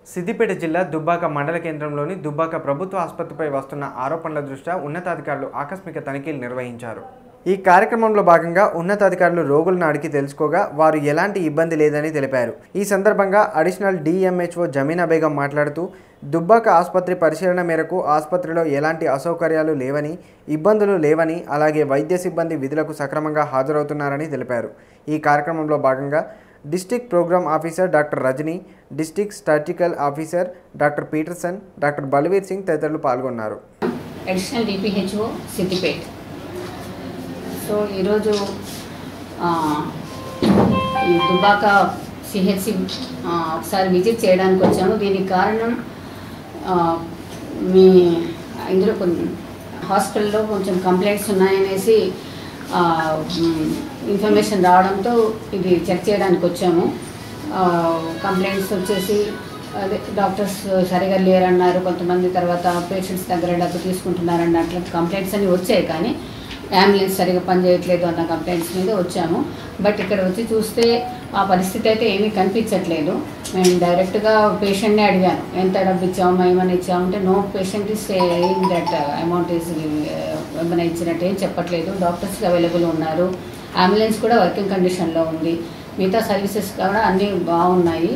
సిద్దిపేట జిల్లా దుబ్బాక మండల కేంద్రంలోని దుబ్బాక ప్రభుత్వ ఆసుపత్రిపై వస్తున్న ఆరోపణల దృష్ట్యా ఉన్నతాధికారులు ఆకస్మిక తనిఖీలు నిర్వహించారు ఈ కార్యక్రమంలో భాగంగా ఉన్నతాధికారులు రోగులను అడిగి తెలుసుకోగా వారు ఎలాంటి ఇబ్బంది లేదని తెలిపారు ఈ సందర్భంగా అడిషనల్ డిఎంహెచ్ఓ జమీనా బేగం మాట్లాడుతూ దుబ్బాక ఆసుపత్రి పరిశీలన మేరకు ఆసుపత్రిలో ఎలాంటి అసౌకర్యాలు లేవని ఇబ్బందులు లేవని అలాగే వైద్య సిబ్బంది విధులకు సక్రమంగా హాజరవుతున్నారని తెలిపారు ఈ కార్యక్రమంలో భాగంగా district program officer doctor Rajani district statistical officer doctor Peterson doctor Balveer Singh తదితరులు పాల్గొన్నారు అడిషనల్ డిపిహెచ్ఓ సిద్దిపేట్ సో ఈరోజు ఆ, ఈ దుబాక సిహెచ్సి ఒకసారి విజిట్ చేయడానికి వచ్చాము దీనికి కారణం ఆ, మీ ఇందులో కొన్ని హాస్పిటల్లో కొంచెం కంప్లైంట్స్ ఉన్నాయనేసి ఆ, మ్, ఇన్ఫర్మేషన్ రావడంతో ఇది చెక్ చేయడానికి వచ్చాము ఆ, కంప్లైంట్స్ వచ్చేసి అదే డాక్టర్స్ సరిగా లేరన్నారు కొంతమంది తర్వాత పేషెంట్స్ దగ్గర డబ్బు తీసుకుంటున్నారన్న అట్లా కంప్లైంట్స్ అన్ని వచ్చాయి కానీ అంబులెన్స్ సరిగా పనిచేయట్లేదు అన్న కంప్లైంట్స్ మీద వచ్చాము బట్ ఇక్కడ వచ్చి చూస్తే ఆ పరిస్థితి అయితే ఏమీ కనిపించట్లేదు నేను డైరెక్ట్గా పేషెంట్నే అడిగాను ఎంత డబ్బు ఇచ్చాము ఏమైనా ఇచ్చామంటే no patient is saying that amount is ఏమైనా ఇచ్చినట్టు ఏం చెప్పట్లేదు డాక్టర్స్ అవైలబుల్ ఉన్నారు అంబులెన్స్ కూడా వర్కింగ్ కండిషన్లో ఉంది మిగతా సర్వీసెస్ కూడా అన్నీ బాగున్నాయి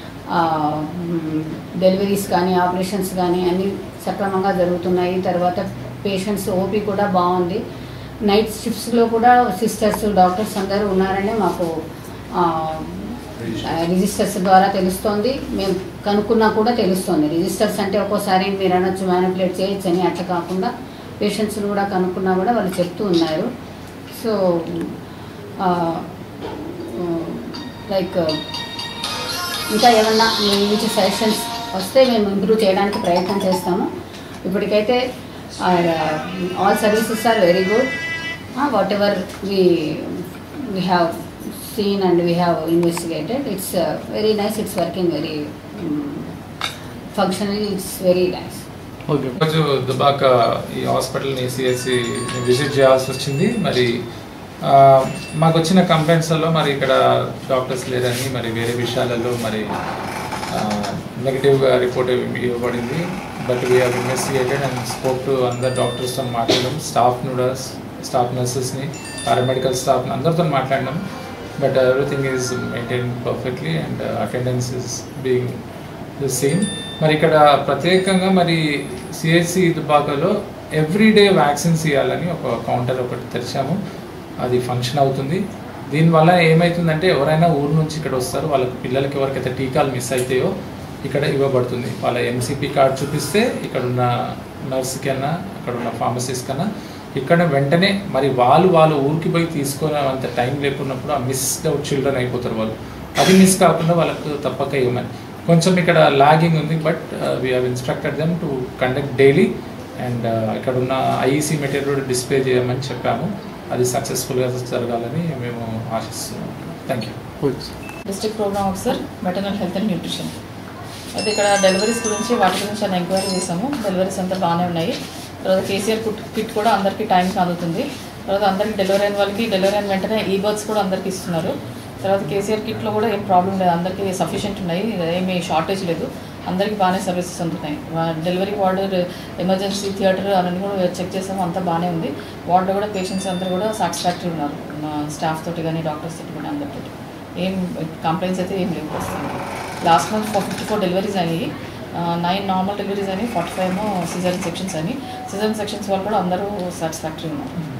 డెలివరీస్ కానీ ఆపరేషన్స్ కానీ అన్నీ సక్రమంగా జరుగుతున్నాయి తర్వాత పేషెంట్స్ ఓపీ కూడా బాగుంది నైట్ షిఫ్ట్స్లో కూడా సిస్టర్స్ డాక్టర్స్ అందరూ ఉన్నారని మాకు రిజిస్టర్స్ ద్వారా తెలుస్తోంది మేము కనుక్కున్నా కూడా తెలుస్తోంది రిజిస్టర్స్ అంటే ఒక్కోసారి మీరు అనొచ్చు మ్యానిపులేట్ చేయొచ్చు అని అట్లా కాకుండా పేషెంట్స్ని కూడా కనుక్కున్నా కూడా వాళ్ళు చెప్తూ ఉన్నారు సో లైక్ ఇంకా ఏమన్నా మీ నుంచి సజెషన్స్ వస్తే మేము ఇంప్రూవ్ చేయడానికి ప్రయత్నం చేస్తాము ఇప్పటికైతే all services are very good whatever we we have seen and we have investigated it's very nice it's working very functional it's very nice రోజు దుబాక ఈ హాస్పిటల్ని సిఎస్సి విజిట్ చేయాల్సి వచ్చింది మరి ఆ, మాకు వచ్చిన కంప్లైంట్స్లలో మరి ఇక్కడ డాక్టర్స్ లేరని మరి వేరే విషయాలలో మరి నెగిటివ్గా రిపోర్ట్ ఇవ్వబడింది but we have investigated and spoke to అందర్ డాక్టర్స్తో మాట్లాడడం స్టాఫ్ కూడా స్టాఫ్ నర్సెస్ని పారామెడికల్ స్టాఫ్ అందరితో మాట్లాడినాం but everything is maintain perfectly and attendance is being the same మరి ఇక్కడ ప్రత్యేకంగా మరి సిహెచ్సి దుబాకలో ఎవ్రీడే వ్యాక్సిన్స్ ఇవ్వాలని ఒక కౌంటర్ ఒకటి తెరిచాము అది ఫంక్షన్ అవుతుంది దీనివల్ల ఏమవుతుందంటే ఎవరైనా ఊరు నుంచి ఇక్కడ వస్తారు వాళ్ళకి పిల్లలకి ఎవరికైతే టీకాలు మిస్ అవుతాయో ఇక్కడ ఇవ్వబడుతుంది వాళ్ళ ఎంసీపీ కార్డ్ చూపిస్తే ఇక్కడ ఉన్న నర్స్ కన్నా అక్కడ ఉన్న ఫార్మసిస్ట్ కన్నా ఇక్కడ వెంటనే మరి వాళ్ళు వాళ్ళ ఊరికి పోయి తీసుకునే అంత టైం లేకున్నప్పుడు ఆ మిస్డ్ అవుట్ చిల్డ్రన్ అయిపోతారు వాళ్ళు అది మిస్ కాకుండా వాళ్ళకు తప్పక ఇవ్వమని కొంచెం ఇక్కడ లాగింగ్ ఉంది but we have instructed them to conduct daily and ఇక్కడ ఉన్న ఐఈసీ మెటీరియల్ డిస్ప్లే చేయమని చెప్పాము అది సక్సెస్ఫుల్గా జరగాలని మేము ఆశిస్తున్నాం thank you district program officer maternal health and nutrition అయితే ఇక్కడ డెలివరీస్ గురించి వాటి గురించి అని ఎంక్వైరీ చేసాము డెలివరీస్ అంతా బాగానే ఉన్నాయి తర్వాత కేసీఆర్ కిట్ కిట్ కూడా అందరికీ టైంకి అందుతుంది తర్వాత అందరికీ డెలివరీ అయిన వాళ్ళకి డెలివరీ అయిన వెంటనే ఈ బర్త్స్ కూడా అందరికీ ఇస్తున్నారు తర్వాత కేసీఆర్ కిట్లో కూడా ఏం ప్రాబ్లం లేదు అందరికీ సఫిషియెంట్ ఉన్నాయి ఏమీ షార్టేజ్ లేదు అందరికీ బాగానే సర్వీసెస్ అందుతున్నాయి వా- డెలివరీ వార్డు ఎమర్జెన్సీ థియేటర్ అవన్నీ కూడా చెక్ చేసాము అంతా బాగానే ఉంది వార్డులో కూడా పేషెంట్స్ అందరూ కూడా సాటిస్ఫాక్టరీ ఉన్నారు మా స్టాఫ్ తోటి కానీ డాక్టర్స్ తోటి కానీ అందరితో ఏం కంప్లైంట్స్ అయితే ఏం లేవు ప్రస్తుతానికి last month fifty four deliveries అయ్యాయి నైన్ నార్మల్ డెలివరీస్ అని ఫార్టీ ఫైవ్ ఏమో సీజన్ సెక్షన్స్ అని సీజన్ సెక్షన్స్ వాళ్ళు కూడా అందరూ సాటిస్ఫాక్టరీ ఉన్నారు